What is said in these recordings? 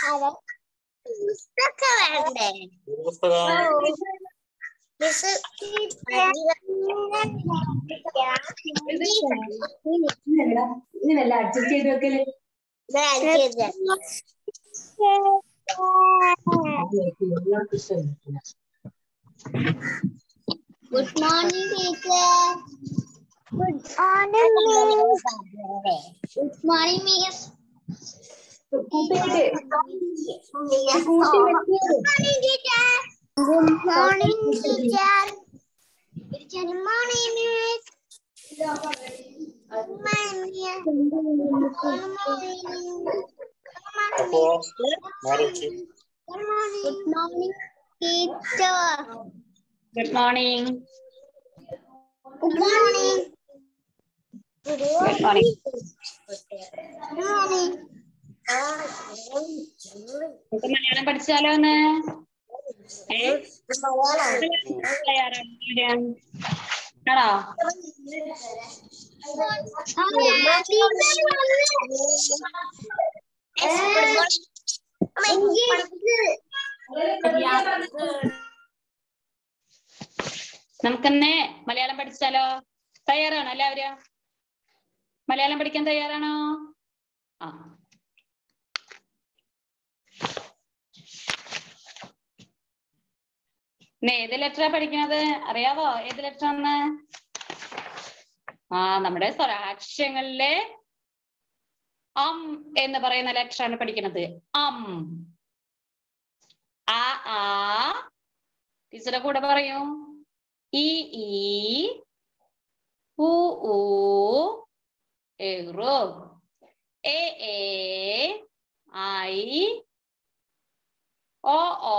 ഇതൊക്കെ വേണ്ടേ പുസ്തകം മിസ് ഇങ്ങനെയല്ല അഡ്ജസ്റ്റ് ചെയ്ത് വെക്കല് good morning teacher good morning good morning miss കൂട്ടി Good morning, teacher. Good morning, miss. Good morning. Good morning. അപ്പോ മാറിച്ച് Good morning, teacher. Good morning Good morning. Good good morning Good morning. നമുക്ക് മലയാളം പഠിച്ചാലോ ഒന്ന് ഏ? തയ്യാറാണോ എല്ലാവരും? ആണോ നമുക്കിന്ന് മലയാളം പഠിച്ചാലോ തയ്യാറാണോ എല്ലാവരും മലയാളം പഠിക്കാൻ തയ്യാറാണോ ആ ഇന്ന് ഏത് ലെറ്ററാ പഠിക്കണത് അറിയാവോ ഏത് ലെറ്റർ ആണ് ആ നമ്മുടെ സ്വരാക്ഷരങ്ങളിലെ അം എന്ന് പറയുന്ന ലെറ്ററാണ് പഠിക്കുന്നത് അം ആ ആ ടീച്ചറെ കൂടെ പറയൂ ഇ ഈ ഉ ഊ എറു എ എ ഐ ഓ ഓ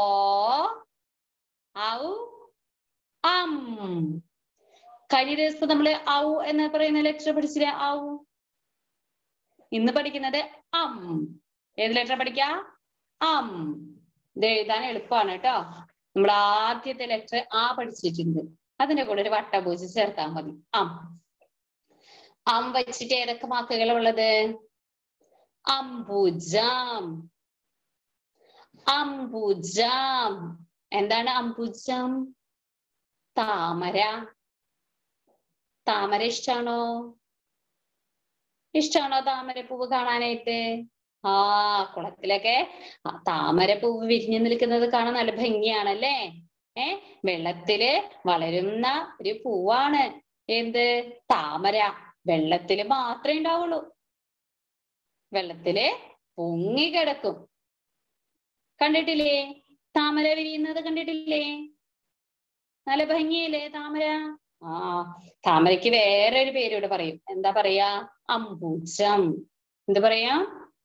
ഔ അം കഴിഞ്ഞ ദിവസം നമ്മള് ഔ എന്ന് പറയുന്ന ലെറ്റർ പഠിച്ചില്ലേ ഔ ഇന്ന് പഠിക്കുന്നത് അം ഏത് ലെറ്റർ പഠിക്കാ അം ഇത് എഴുതാൻ എളുപ്പമാണ് കേട്ടോ നമ്മൾ ആദ്യത്തെ ലെറ്റർ ആ പഠിച്ചിട്ടുണ്ട് അതിന്റെ കൂടെ ഒരു വട്ടപൂജ ചേർത്താൽ മതി അം അം വെച്ചിട്ട് ഏതൊക്കെ വാക്കുകൾ ഉള്ളത് അംബുജം അംബുജം എന്താണ് അംബുജം താമര താമര ഇഷ്ടാണോ ഇഷ്ടാണോ താമരപ്പൂവ് കാണാനായിട്ട് ആ കുളത്തിലൊക്കെ ആ താമരപ്പൂവ് വിരിഞ്ഞു നിൽക്കുന്നത് കാണാൻ നല്ല ഭംഗിയാണല്ലേ ഏ വെള്ളത്തില് വളരുന്ന ഒരു പൂവാണ് എന്ത് താമര വെള്ളത്തില് മാത്രമേ ഉണ്ടാവുള്ളൂ വെള്ളത്തില് പൊങ്ങി കിടക്കും കണ്ടിട്ടില്ലേ താമര വിരിയുന്നത് കണ്ടിട്ടില്ലേ നല്ല ഭംഗിയല്ലേ താമര ആ താമരയ്ക്ക് വേറെ ഒരു പേര് ഇവിടെ പറയും എന്താ പറയാ അംബുജം എന്ത് പറയാ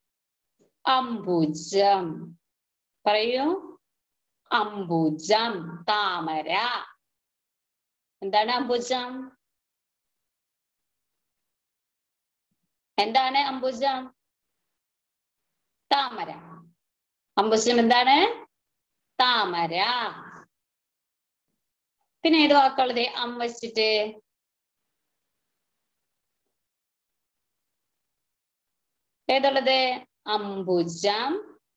അംബുജം പറയൂ അംബുജം താമര എന്താണ് അംബുജം എന്താണ് അംബുജം താമര അംബുജം എന്താണ് താമര പിന്നെ ഏത് വാക്കുള്ളത് അം വെച്ചിട്ട് ഏതുള്ളത് അംബുജം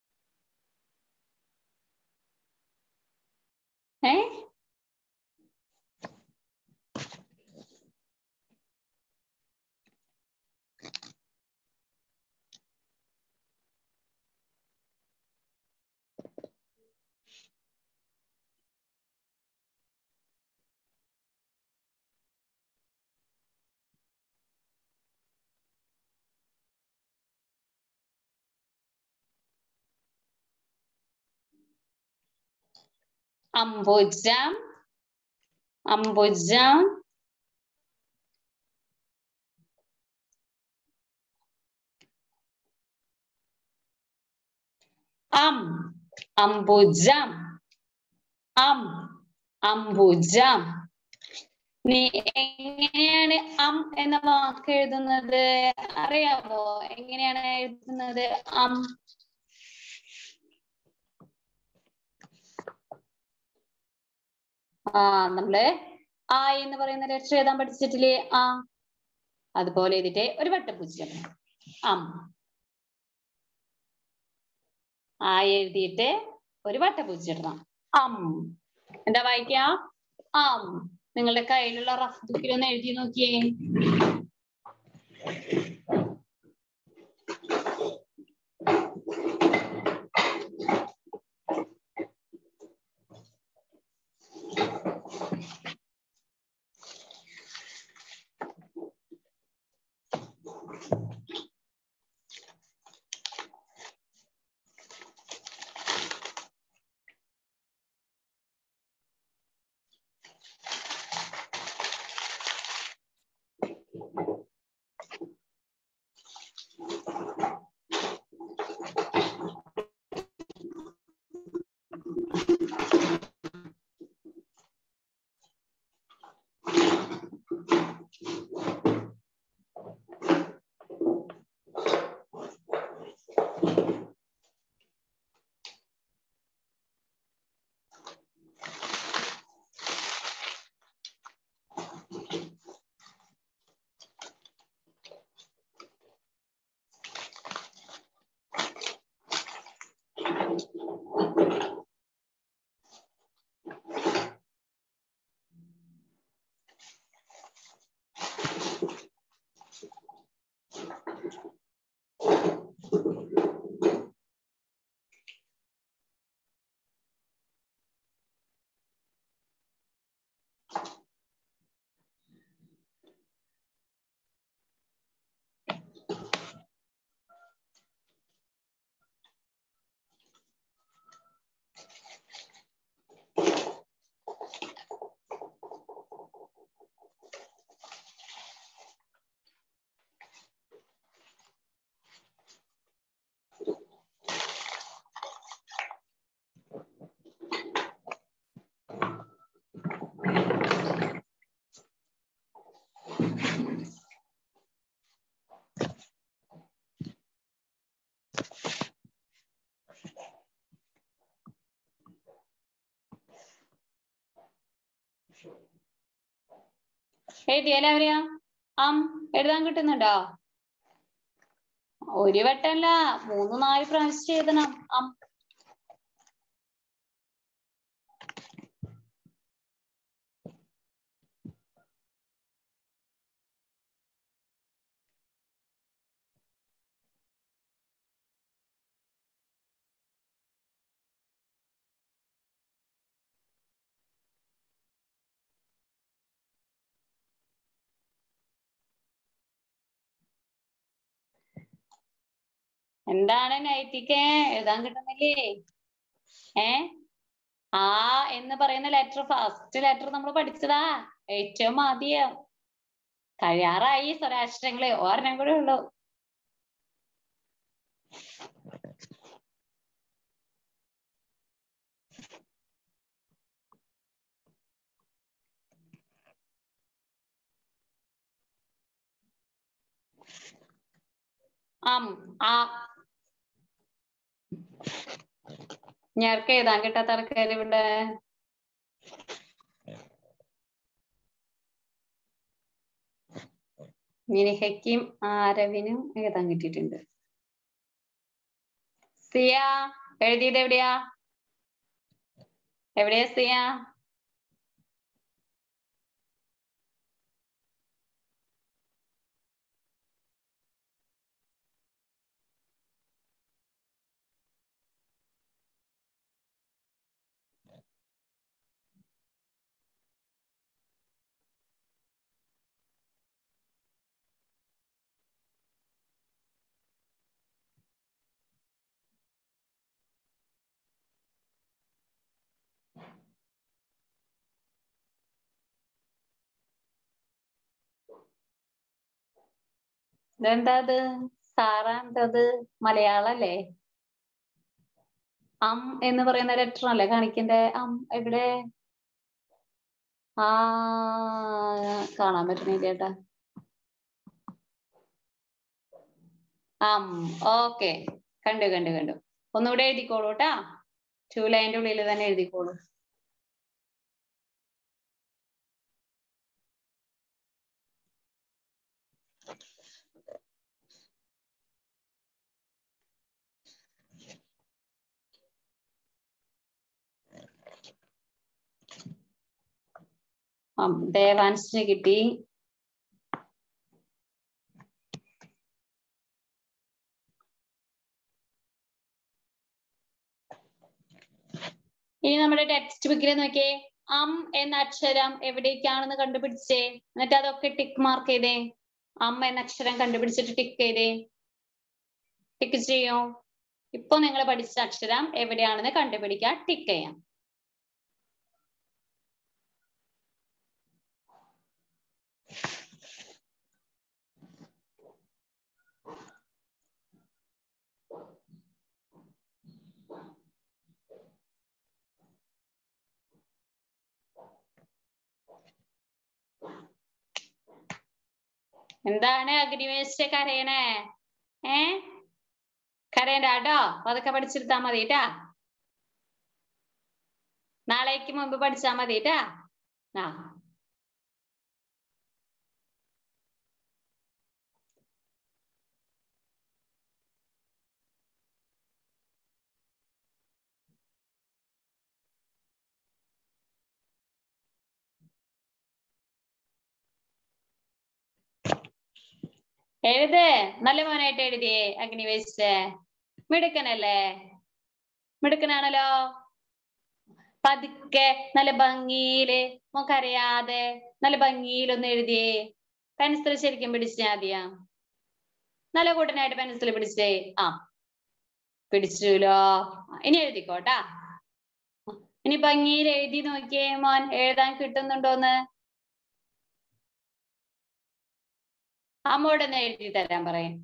ഏ അംബുജം അംബുജം അം അംബുജം അം അംബുജം നീ എങ്ങനെയാണ് അം എന്ന വാക്ക് എഴുതുന്നത് അറിയാമോ എങ്ങനെയാണ് എഴുതുന്നത് അം ആ നമ്മള് ആ എന്ന് പറയുന്ന ലെറ്റർ എഴുതാൻ പഠിച്ചിട്ടില്ലേ ആ അതുപോലെ എഴുതിട്ട് ഒരു വട്ടപ്പൂച്ച അം ആ എഴുതിയിട്ട് ഒരു വട്ടപൂജിച്ചിടണം അം എന്താ വായിക്കാ അം നിങ്ങളുടെ കയ്യിലുള്ള റഫ് ബുക്കിൽ ഒന്ന് എഴുതി നോക്കിയേ എഴുതിയ എല്ലാവരെയാ അം എഴുതാൻ കിട്ടുന്നുണ്ടോ ഒരു വട്ടമല്ല മൂന്ന് നാല് പ്രാവശ്യം എഴുതണം അം എന്താണ് നൈറ്റിക്ക് എഴുതാൻ കിട്ടുന്നില്ലേ ഏ ആ എന്ന് പറയുന്ന ലെറ്റർ ഫസ്റ്റ് ലെറ്റർ നമ്മൾ പഠിച്ചതാ ഏറ്റവും ആദ്യം കഴിയാറായി സ്വരാഷ്ട്രങ്ങള് ഒരെണ്ണം കൂടെ ഉള്ളൂ അം ആ ഞാർക്ക് എഴുതാൻ കിട്ടാത്ത ആൾക്കാർ ഇവിടെ മിനിഹയ്ക്കും ആരവിനും എഴുതാൻ കിട്ടിയിട്ടുണ്ട് സിയ എഴുതിയത് എവിടെയാ എവിടെയാ സിയ ഇതെന്താ ഇത് സാറ എന്തത് മലയാളല്ലേ അം എന്ന് പറയുന്ന ലെറ്റർ അല്ലേ കാണിക്കണ്ടേ അം എവിടെ ആ കാണാൻ പറ്റുന്നില്ല ചേട്ടാ അം ഓക്കെ കണ്ടു കണ്ടു കണ്ടു ഒന്നുകൂടെ എഴുതിക്കോളൂ കേട്ടാ ടു ലൈൻ്റെ ഉള്ളിൽ തന്നെ എഴുതിക്കോളൂ ആ ദേവാൻസിന് കിട്ടി ഇനി നമ്മുടെ ടെക്സ്റ്റ് ബുക്കിൽ നോക്കിയേ അം എന്ന അക്ഷരം എവിടേക്കാണെന്ന് കണ്ടുപിടിച്ചേ എന്നിട്ട് അതൊക്കെ ടിക്ക് മാർക്ക് ചെയ്തേ അം എന്ന അക്ഷരം കണ്ടുപിടിച്ചിട്ട് ടിക്ക് ചെയ്തേ ടിക്ക് ചെയ്യോ ഇപ്പൊ നിങ്ങൾ പഠിച്ച അക്ഷരം എവിടെയാണെന്ന് കണ്ടുപിടിക്കാൻ ടിക്ക് ചെയ്യാം എന്താണ് അഗ്നിവേശ കരയണേ ഏ കരയണ്ട കേട്ടോ അതൊക്കെ പഠിച്ചെടുത്താ മതി ട്ടാ നാളേക്ക് മുമ്പ് പഠിച്ചാ മതി ട്ടാ ആ എഴുത് നല്ല മോനായിട്ട് എഴുതിയേ അഗ്നിവേശ് മിടുക്കനല്ലേ മിടുക്കനാണല്ലോ പതുക്കെ നല്ല ഭംഗിയില് മോക്കറിയാതെ നല്ല ഭംഗിയിലൊന്ന് എഴുതിയേ പെൻസിൽ ശരിക്കും പിടിച്ചേ ആദ്യം നല്ല കൂട്ടനായിട്ട് പെൻസിൽ പിടിച്ചേ ആ പിടിച്ചുല്ലോ ഇനി എഴുതിക്കോട്ടാ ഇനി ഭംഗിയിൽ എഴുതി നോക്കിയേ മോൻ എഴുതാൻ കിട്ടുന്നുണ്ടോന്ന് അമ്മയോടൊന്ന് എഴുതി തരാൻ പറയും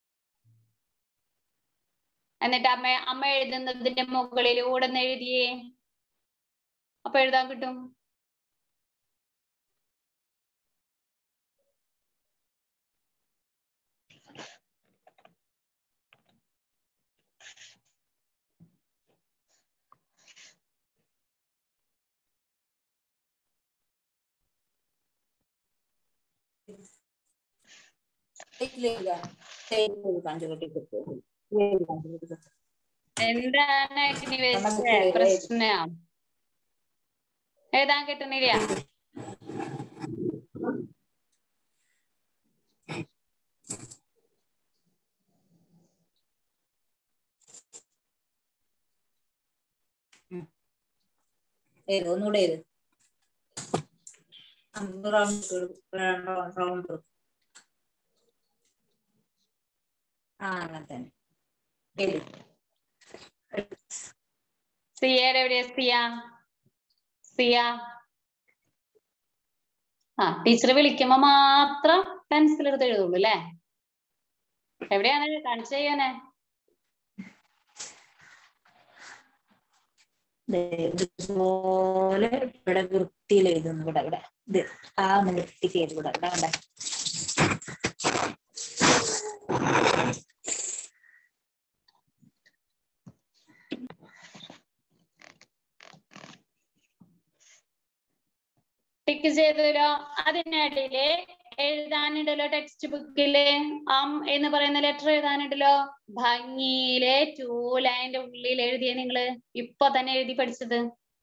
എന്നിട്ട് അമ്മ അമ്മ എഴുതുന്നതിന്റെ മുകളിലൂടെ ഒന്ന് എഴുതിയേ അപ്പൊ എഴുതാൻ കിട്ടും എന്താണ് അഗ്നിവേശ പ്രശ്നം എഴുതാൻ കിട്ടുന്നില്ല ഏത് ഒന്നുകൂടെ ഏത് റൗണ്ട് റൗണ്ട് ആ അങ്ങനെ തന്നെ എഴുതി സിയയുടെ എവിടെയാ സിയ സിയ ആ ടീച്ചർ വിളിക്കുമ്പോ മാത്രം പെൻസിൽ എടുത്ത് എഴുതുള്ളൂ അല്ലേ എവിടെയാണ് കാണിച്ചു ചെയ്യാനേ ദേ ഇതുപോലെ ഇവിടെ വൃത്തിയിൽ എഴുതുന്നു ഇവിടെ ഇവിടെ ഇത് ആ ഒന്ന് വൃത്തിക്ക് ചെയ്ത് ഇവിടെ ഇവിടെ കണ്ടേ ടിക്ക് ചെയ്തല്ലോ അതിനിടയില് എഴുതാനുണ്ടല്ലോ ടെക്സ്റ്റ് ബുക്കില് അം എന്ന് പറയുന്ന ലെറ്റർ എഴുതാനുണ്ടല്ലോ ഭംഗിയിലെ ടൂ ലൈന്റെ ഉള്ളിൽ എഴുതിയ നിങ്ങള് ഇപ്പൊ തന്നെ എഴുതി പഠിച്ചത്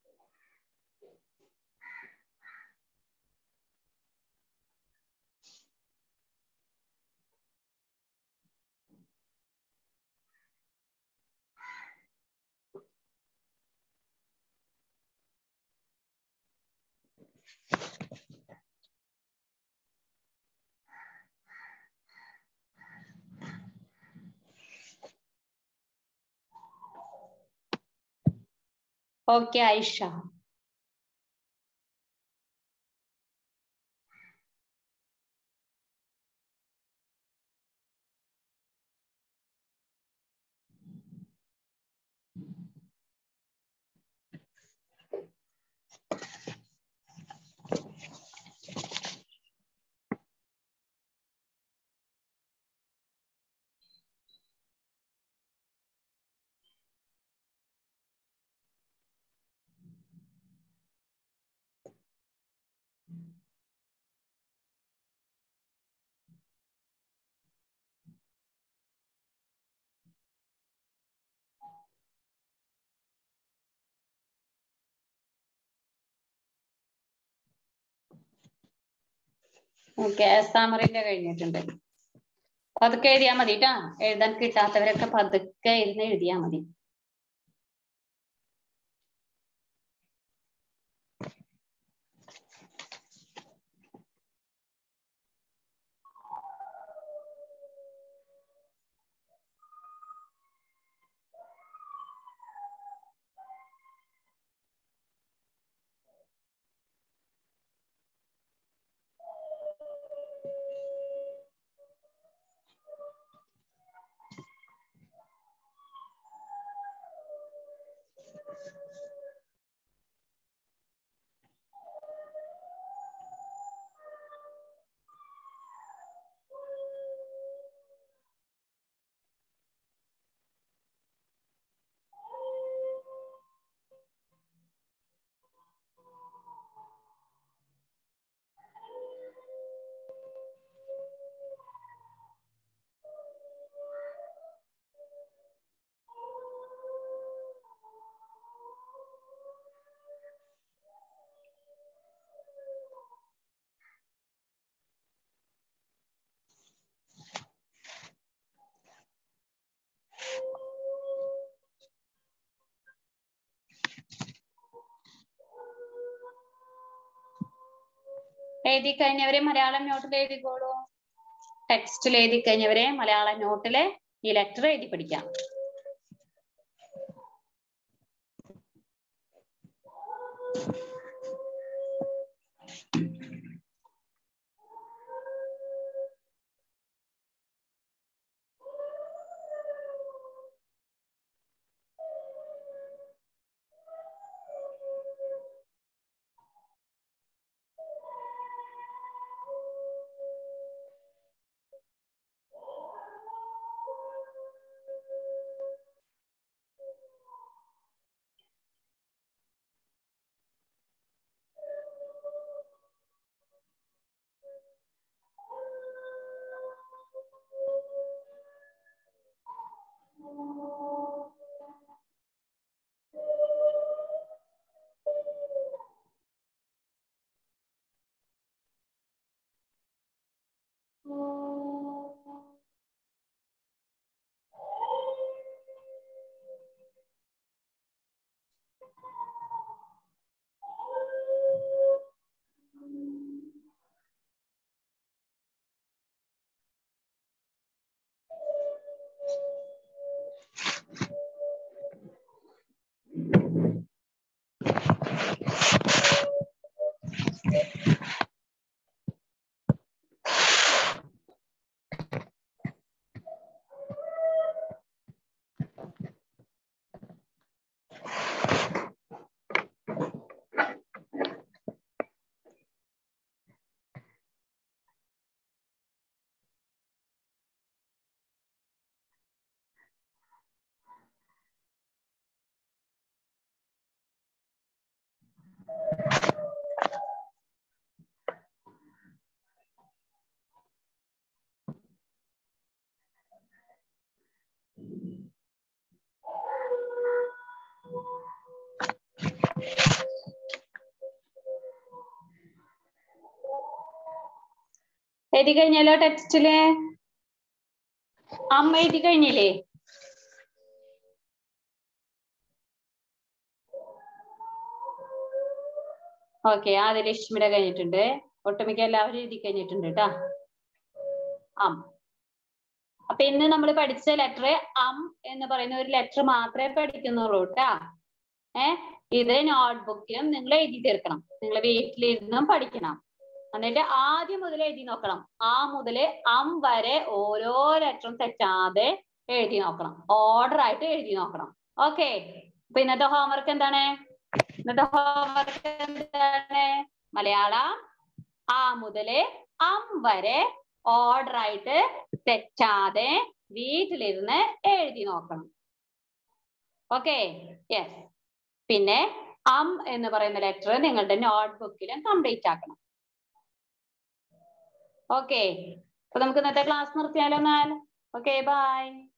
ഓക്കെ ആയിഷ ഓക്കെ സാമറിന്റെ കഴിഞ്ഞിട്ടുണ്ട് പതുക്കെ എഴുതിയാ മതി ട്ടാ എഴുതാൻ കിട്ടാത്തവരൊക്കെ പതുക്കെ ഇരുന്ന് എഴുതിയാ മതി എഴുതി കഴിഞ്ഞവരെ മലയാളം നോട്ടിൽ എഴുതിക്കോളൂ ടെക്സ്റ്റിൽ എഴുതി കഴിഞ്ഞവരെ മലയാളം നോട്ടില് ഈ ലെറ്റർ എഴുതി പഠിക്കാം എഴുതി കഴിഞ്ഞാലോ ടെക്സ്റ്റില് അമ്മ എഴുതി കഴിഞ്ഞില്ലേ ഓക്കെ ആദ്യ ലക്ഷ്മിയുടെ കഴിഞ്ഞിട്ടുണ്ട് ഒട്ടുമിക്ക എല്ലാവരും എഴുതി കഴിഞ്ഞിട്ടുണ്ട് കേട്ടാ അം അപ്പൊ ഇന്ന് നമ്മൾ പഠിച്ച ലെറ്റർ അം എന്ന് പറയുന്ന ഒരു ലെറ്റർ മാത്രമേ പഠിക്കുന്നുള്ളൂ കേട്ടാ ഏ ഇത് നോട്ട്ബുക്കിലും നിങ്ങൾ എഴുതി തീർക്കണം നിങ്ങൾ വീട്ടിലിരുന്നും പഠിക്കണം എന്നിട്ട് ആദ്യം മുതൽ എഴുതി നോക്കണം ആ മുതല് അം വരെ ഓരോ ലെറ്ററും തെറ്റാതെ എഴുതി നോക്കണം ഓർഡർ ആയിട്ട് എഴുതി നോക്കണം ഓക്കെ അപ്പൊ ഇന്നത്തെ ഹോംവർക്ക് എന്താണ് ഇന്നത്തെ ഹോംവർക്ക് എന്താണ് മലയാളം ആ മുതല് അം വരെ ഓർഡർ ആയിട്ട് തെറ്റാതെ വീട്ടിലിരുന്ന് എഴുതി നോക്കണം ഓക്കെ യെസ് പിന്നെ അം എന്ന് പറയുന്ന ലെറ്റർ നിങ്ങളുടെ നോട്ട്ബുക്കിലും കംപ്ലീറ്റ് ആക്കണം ഓക്കെ അപ്പൊ നമുക്ക് ഇന്നത്തെ ക്ലാസ് നിർത്തിയാലോ എന്നാൽ ഓക്കെ ബൈ